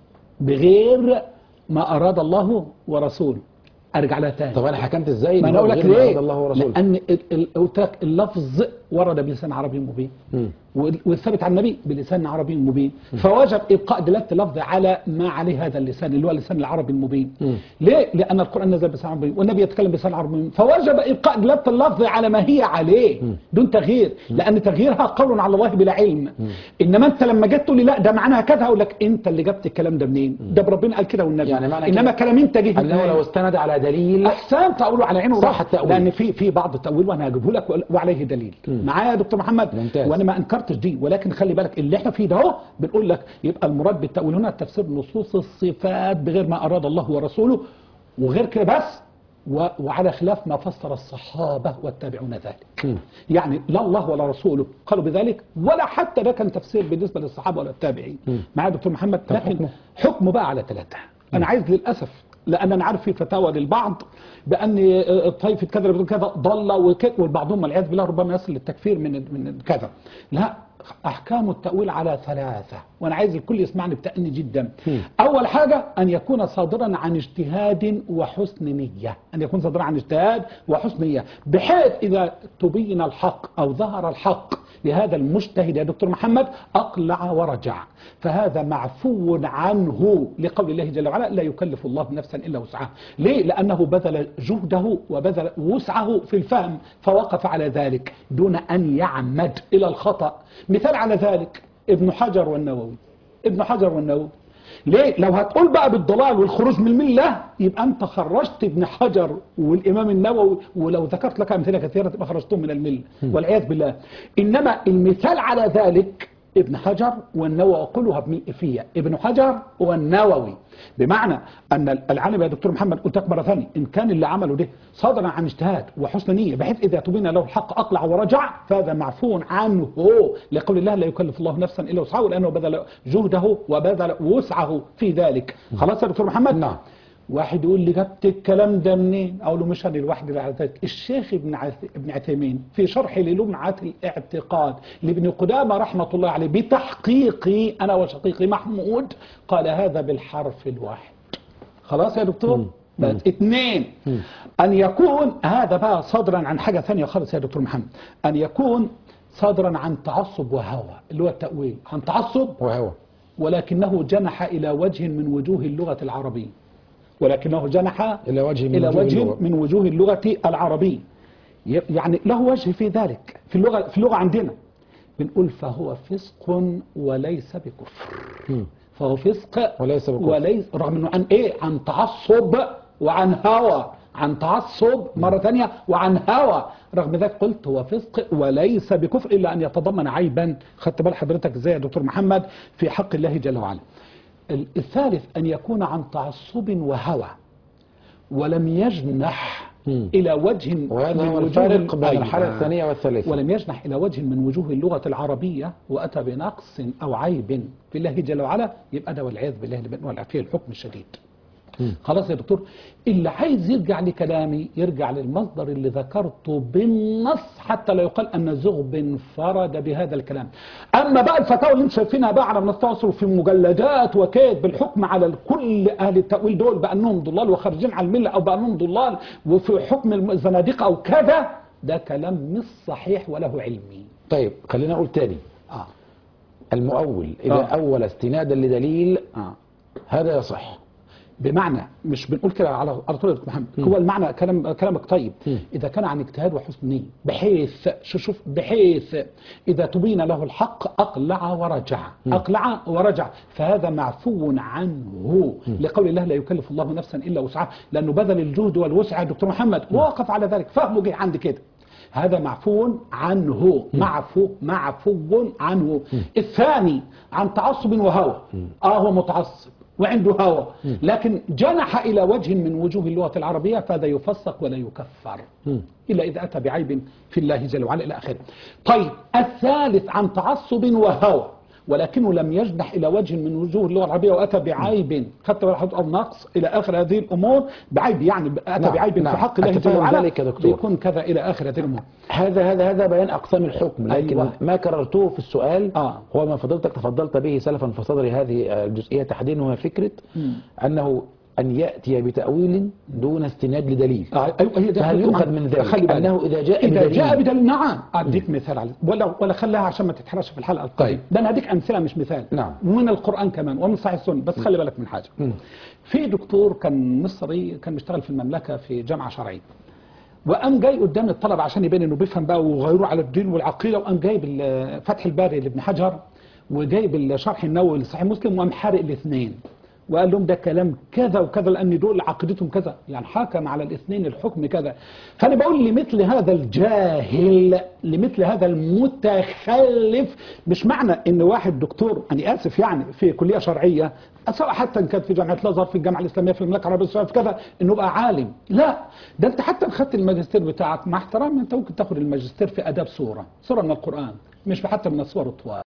بغير ما أراد الله ورسوله أرجع لها تاني طب أنا حكمت إزاي ما إن انا هو اقول لك غير ما ليه أراد الله ورسوله لان ال- ال- قلت لك اللفظ ورد بلسان عربي مبين مم. وال- والثابت عن النبي بلسان عربي مبين فوجب ابقاء دلاله اللفظ على ما عليه هذا اللسان اللي هو اللسان العربي المبين مم. ليه لان القران نزل بلسان عربي والنبي يتكلم بلسان عربي مبين فوجب ابقاء دلاله اللفظ على ما هي عليه دون تغيير لان تغييرها قول على الله بلا علم انما انت لما جيت تقول لي لا ده معناها كذا اقول لك انت اللي جبت الكلام ده منين ده ربنا قال كده والنبي يعني معنى انما كده كلام انت جه أنه منين؟ لو استند على دليل احسنت اقوله على عينه صح وراسه التأويل. لان في في بعض التاويل وانا هجيبه لك وأقول- وعليه دليل معايا يا دكتور محمد ممتاز. وانا ما انكرتش دي ولكن خلي بالك اللي احنا فيه ده اهو بنقول لك يبقى المراد بالتاويل هنا تفسير نصوص الصفات بغير ما اراد الله ورسوله وغير كده بس و- وعلى خلاف ما فسر الصحابه والتابعون ذلك مم. يعني لا الله ولا رسوله قالوا بذلك ولا حتى ده كان تفسير بالنسبه للصحابه ولا التابعين معايا يا دكتور محمد طب لكن حكمه؟ حكمه بقى على ثلاثه انا عايز للاسف لان انا عارف في فتاوى للبعض بان آه، طائفه كذا بتقول كذا ضل وك- والبعضهم والعياذ بالله ربما يصل للتكفير من من كذا لا احكام التاويل على ثلاثه وانا عايز الكل يسمعني بتأني جدا اول حاجه ان يكون صادرا عن اجتهاد وحسن نيه ان يكون صادرا عن اجتهاد وحسن نيه بحيث اذا تبين الحق او ظهر الحق لهذا المجتهد يا دكتور محمد أقلع ورجع فهذا معفو عنه لقول الله جل وعلا لا يكلف الله نفسا إلا وسعها ليه؟ لأنه بذل جهده وبذل وسعه في الفهم فوقف على ذلك دون أن يعمد إلى الخطأ مثال على ذلك ابن حجر والنووي ابن حجر والنووي ليه؟ لو هتقول بقى بالضلال والخروج من الملة يبقى أنت خرجت ابن حجر والإمام النووي ولو ذكرت لك أمثلة كثيرة تبقى خرجتهم من الملة والعياذ بالله إنما المثال على ذلك ابن حجر والنووي أقولها بملء فيها ابن حجر والنووي بمعنى أن العالم يا دكتور محمد قلت لك مرة ثانية إن كان اللي عمله ده صادرا عن اجتهاد وحسن نية بحيث إذا تبين له الحق أقلع ورجع فهذا معفو عنه لقول الله لا يكلف الله نفسا إلا وسعها لأنه بذل جهده وبذل وسعه في ذلك خلاص يا دكتور محمد نعم. واحد يقول لي جبت الكلام ده منين؟ اقول له مش انا لوحدي اللي على ذلك، الشيخ ابن عث- ابن عثيمين في شرح للمعة الاعتقاد لابن قدامه رحمه الله عليه بتحقيقي انا وشقيقي محمود قال هذا بالحرف الواحد. خلاص يا دكتور؟ بس اثنين ان يكون هذا بقى صادرا عن حاجه ثانيه خالص يا دكتور محمد، ان يكون صادرا عن تعصب وهوى اللي هو التاويل، عن تعصب وهو ولكنه جنح إلى وجه من وجوه اللغة العربية ولكنه جنح إلى وجه من إلى وجوه وجه اللغة. من وجوه اللغة العربية ي- يعني له وجه في ذلك في اللغة في اللغة عندنا بنقول فهو فسق وليس بكفر مم. فهو فسق وليس بكفر. وليس رغم انه عن ايه عن تعصب وعن هوى عن تعصب مرة ثانية وعن هوى رغم ذلك قلت هو فسق وليس بكفر إلا أن يتضمن عيبا خدت بال حضرتك ازاي يا دكتور محمد في حق الله جل وعلا ال- الثالث أن يكون عن تعصب وهوى ولم يجنح مم. إلى وجه وهذا من هو وجوه الفارق بين أيوة. الحالة الثانية والثالثة ولم يجنح إلى وجه من وجوه اللغة العربية وأتى بنقص أو عيب في الله جل وعلا يبقى ده والعياذ بالله اللي بنقول فيه الحكم الشديد مم. خلاص يا دكتور اللي عايز يرجع لكلامي يرجع للمصدر اللي ذكرته بالنص حتى لا يقال ان زغب انفرد بهذا الكلام اما بقى الفتاوى اللي انتم شايفينها بقى على منصات التواصل في مجلدات وكيد بالحكم على كل اهل التاويل دول بانهم ضلال وخارجين عن المله او بانهم ضلال وفي حكم الزنادقه او كذا ده كلام مش صحيح وله علمي طيب خلينا أقول تاني اه المؤول إذا آه. أول استنادا لدليل اه هذا يصح بمعنى مش بنقول كده على على طول يا دكتور محمد هو المعنى كلام كلامك طيب اذا كان عن اجتهاد وحسن نيه بحيث شو- شوف بحيث اذا تبين له الحق اقلع ورجع اقلع ورجع فهذا معفو عنه لقول الله لا يكلف الله نفسا الا وسعها لانه بذل الجهد والوسع يا دكتور محمد ووقف على ذلك فهمه جه عند كده هذا معفو عنه معفو معفو عنه الثاني عن تعصب وهوى اه هو متعصب وعنده هوى لكن جنح إلى وجه من وجوه اللغة العربية فهذا يفسق ولا يكفر إلا إذا أتى بعيب في الله جل وعلا إلى آخره طيب الثالث عن تعصب وهوى ولكنه لم يجنح إلى وجه من وجوه اللغة العربية وأتى بعيب خدت بالك أو نقص إلى آخر هذه الأمور بعيب يعني أتى نعم، بعيب نعم. في حق الله جل أتفهم وعلا ذلك يا دكتور. يكون كذا إلى آخر هذه الأمور هذا هذا هذا بيان اقسام الحكم لكن أيوة. ما كررته في السؤال آه. هو ما فضلتك تفضلت به سلفا في صدر هذه الجزئيه تحديدا وهي فكره انه ان ياتي بتاويل دون استناد لدليل آه، أيوة هي ده فهل دكتور يؤخذ محمد. من ذلك خلي بالك. أنه إذا جاء إذا بدليل- جاء بدليل نعم أديك مثال على ولا ولا خليها عشان ما تتحرش في الحلقة القادمة طيب. ده أنا هديك أمثلة مش مثال نعم. ومن القرآن كمان ومن صحيح السنة بس خلي بالك من حاجة في دكتور كان مصري كان بيشتغل في المملكة في جامعة شرعية وقام جاي قدام الطلبة عشان يبين انه بيفهم بقى وغيره على الدين والعقيدة وقام جايب ال- فتح الباري لابن حجر وجايب الشرح النووي لصحيح مسلم وقام حارق الاثنين وقال لهم ده كلام كذا وكذا لان دول عقيدتهم كذا يعني حكم على الاثنين الحكم كذا فانا بقول لمثل هذا الجاهل لمثل هذا المتخلف مش معنى ان واحد دكتور انا اسف يعني في كليه شرعيه سواء حتى ان كانت في جامعه الازهر في الجامعه الاسلاميه في المملكه العربيه السعوديه في كذا انه بقى عالم لا ده انت حتى خدت الماجستير بتاعك مع احترامي انت ممكن تاخد الماجستير في اداب سوره سوره من القران مش حتى من السور الطوال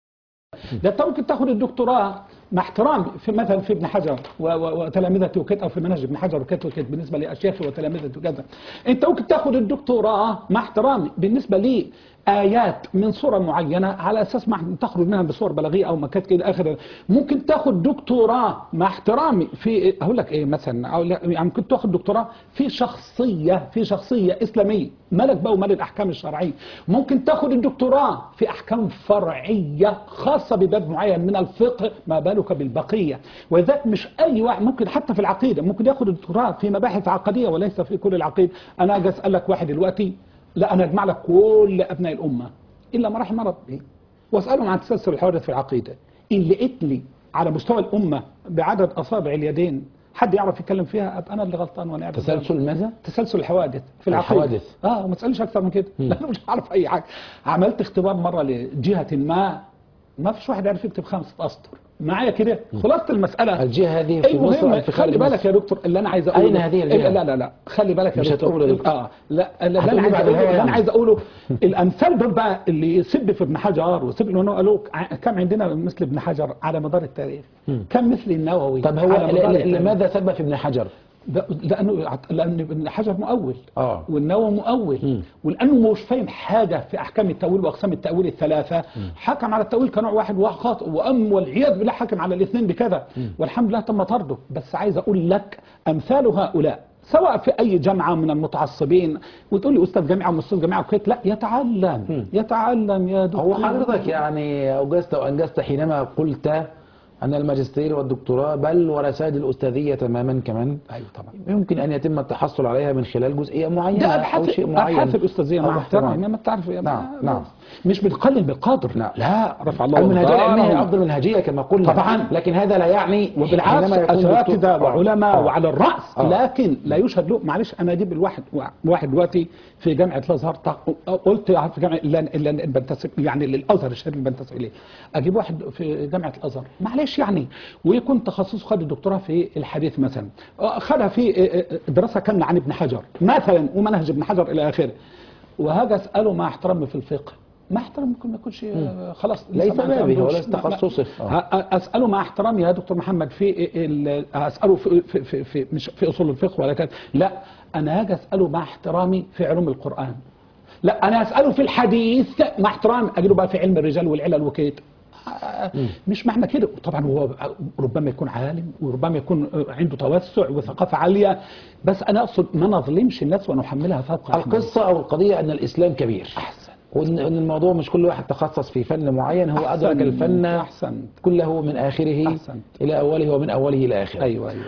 ده انت ممكن تاخد الدكتوراه مع احترامي في مثلا في ابن حجر و- و- وتلامذته وكده او في منهج ابن حجر وكده وكده بالنسبه لاشياخه وتلامذته وكذا انت ممكن تاخد الدكتوراه مع احترامي بالنسبه لي ايات من صوره معينه على اساس ما تخرج منها بصور بلاغيه او مكات كده اخر ممكن تاخد دكتوراه مع احترامي في اقول لك ايه مثلا أو لا، يعني ممكن تاخد دكتوراه في شخصيه في شخصيه اسلاميه مالك بقى ومال الاحكام الشرعيه ممكن تاخد الدكتوراه في احكام فرعيه خاصه بباب معين من الفقه ما بالك بالبقيه ولذلك مش اي واحد ممكن حتى في العقيده ممكن ياخد الدكتوراه في مباحث عقديه وليس في كل العقيده انا اجي اسالك واحد دلوقتي لا انا اجمع لك كل ابناء الامه الا ما رحم ربي واسالهم عن تسلسل الحوادث في العقيده ان لقيت لي على مستوى الامه بعدد اصابع اليدين حد يعرف يتكلم فيها ابقى انا اللي غلطان وانا قاعد قدامك. تسلسل ماذا؟ تسلسل الحوادث في العقيده الحوادث. اه وما تسالنيش اكثر من كده لانه مش عارف اي حاجه عملت اختبار مره لجهه ما ما فيش واحد عارف يكتب خمسه اسطر معايا كده خلاصه المساله الجهه هذه في مصر المهم أم في خارج خلي بالك مصر؟ يا دكتور اللي انا عايز اقوله أين هذه الجهة؟ لا لا لا خلي بالك يا مش دكتور هتقول يا دكتور. اه لا اللي هتقول انا لي عايز بعد اقوله الهوا اللي انا يعني. عايز اقوله الامثال دول بقى اللي يسب في ابن حجر ويسب انه قالوا ع- كم عندنا مثل ابن حجر على مدار التاريخ كم مثل النووي طب هو على مدار ل- ل- التاريخ؟ لماذا سب في ابن حجر؟ ده- لانه لان ابن حجر مؤول آه. والنووي مؤول ولانه مش فاهم حاجه في احكام التاويل واقسام التاويل الثلاثه حكم على التاويل كنوع واحد وخاطئ وام والعياذ بالله حكم على الاثنين بكذا والحمد لله تم طرده بس عايز اقول لك امثال هؤلاء سواء في اي جامعه من المتعصبين وتقول لي استاذ جامعه ومستاذ جامعه وكده لا يتعلم يتعلم يا دكتور هو حضرتك يعني أوجزت وأنجزت حينما قلت أن الماجستير والدكتوراه بل ورسائل الأستاذية تماما كمان ايوه طبعا يمكن أن يتم التحصل عليها من خلال جزئية معينة ده أو ابحاث شيء معين ابحاث الاستاذيه أو مع احترامي احترام. ما تعرف يا- نعم، نعم. مش بنقلل بالقدر نعم. لا رفع الله المنهجية العلمية هي قدرهم. أفضل منهجية كما قلنا طبعاً. لكن هذا لا يعني وبالعكس حينما يكون اساتذه دكتور- آه. وعلماء آه. وعلى الراس آه. لكن لا يشهد له معلش انا اجيب الواحد واحد دلوقتي في جامعه الازهر طا- قلت في جامعه اللي اللي اللي بنتسب يعني للازهر الشهاده اللي بنتسب اليه اجيب واحد في جامعه الازهر معلش يعني ويكون تخصصه خد الدكتوراه في الحديث مثلا آه، خدها في آه، آه، دراسه كامله عن ابن حجر مثلا ومنهج ابن حجر الى اخره وهاجي اساله مع احترامي في الفقه ما احترام ممكن ما يكونش آه، خلاص لسه ليس ما بابه عندوش- وليس ما- ما- تخصصه. آه. ه- اساله مع احترامي يا دكتور محمد في ال- اساله في, في, في, في مش في اصول الفقه ولا كده لا انا هاجي اساله مع احترامي في علوم القران لا انا اساله في الحديث مع احترامي اجيله بقى في علم الرجال والعلل وكده آه، مش معنى كده طبعا هو ربما يكون عالم وربما يكون عنده توسع وثقافه عاليه بس انا اقصد ما نظلمش الناس ونحملها فوق أحمل. القصة أو القضية أن الإسلام كبير احسن وأن أن الموضوع مش كل واحد تخصص في فن معين هو أحسن. أدرك الفن أحسنت. كله من آخره أحسنت. إلى أوله ومن أوله إلى آخره ايوه ايوه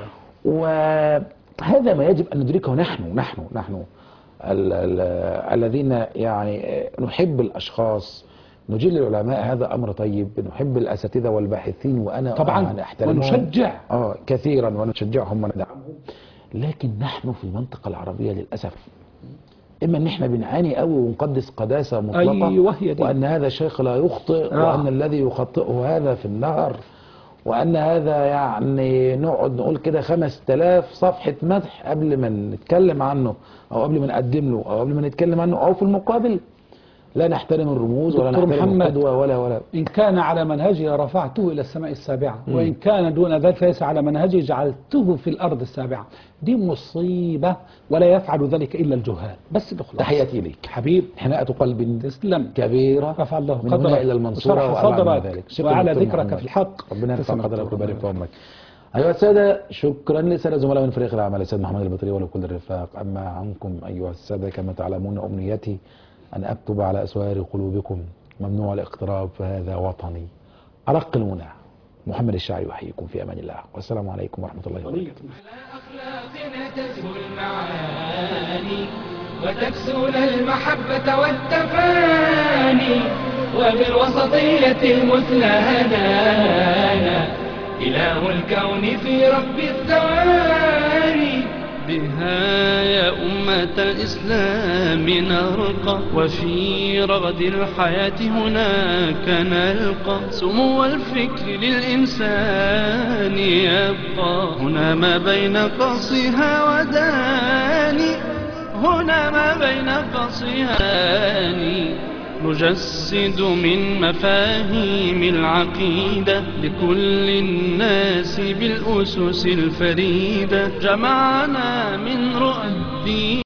وهذا ما يجب أن ندركه نحن نحن نحن ال ال الذين يعني نحب الأشخاص نجيل العلماء هذا أمر طيب نحب الأساتذة والباحثين وأنا طبعا يعني أحترمهم ونشجع آه كثيرا ونشجعهم وندعمهم لكن نحن في المنطقة العربية للأسف إما إن إحنا بنعاني قوي ونقدس قداسة مطلقة أيوة هي دي. وأن هذا الشيخ لا يخطئ آه. وأن الذي يخطئه هذا في النار وأن هذا يعني نقعد نقول كده خمس تلاف صفحة مدح قبل ما نتكلم عنه أو قبل ما نقدم له أو قبل ما نتكلم عنه أو في المقابل لا نحترم الرموز ولا دكتور نحترم محمد. القدوة ولا ولا إن كان على منهجي رفعته إلى السماء السابعة وإن كان دون ذلك فليس على منهجي جعلته في الأرض السابعة دي مصيبة ولا يفعل ذلك إلا الجهال بس بخلاص تحياتي ليك حبيب حناءة قلب تسلم كبيرة رفع الله من هنا قدرك إلى المنصورة وشرح وأبعد من صدرك ذلك شكراً وعلى دكتور ذكرك محمد. في الحق ربنا يرفع تسلم قدرك دكتور ويبارك في محمد. عمرك أيها السادة شكرا لسادة زملاء من فريق العمل السيد محمد البطري ولكل الرفاق أما عنكم أيها السادة كما تعلمون أمنيتي أن أكتب على أسوار قلوبكم ممنوع الاقتراب فهذا وطني أرق المنى محمد الشاعري يحييكم في أمان الله والسلام عليكم ورحمة الله وبركاته أخلاقنا تزهو المعاني وتكسون المحبة والتفاني وبالوسطية المثلى هدانا إله الكون في رب الثواني بها يا أمة الإسلام نرقى وفي رغد الحياة هناك نلقى سمو الفكر للإنسان يبقى هنا ما بين قصها وداني هنا ما بين قصها وداني نجسد من مفاهيم العقيدة لكل الناس بالأسس الفريدة جمعنا من رؤى الدين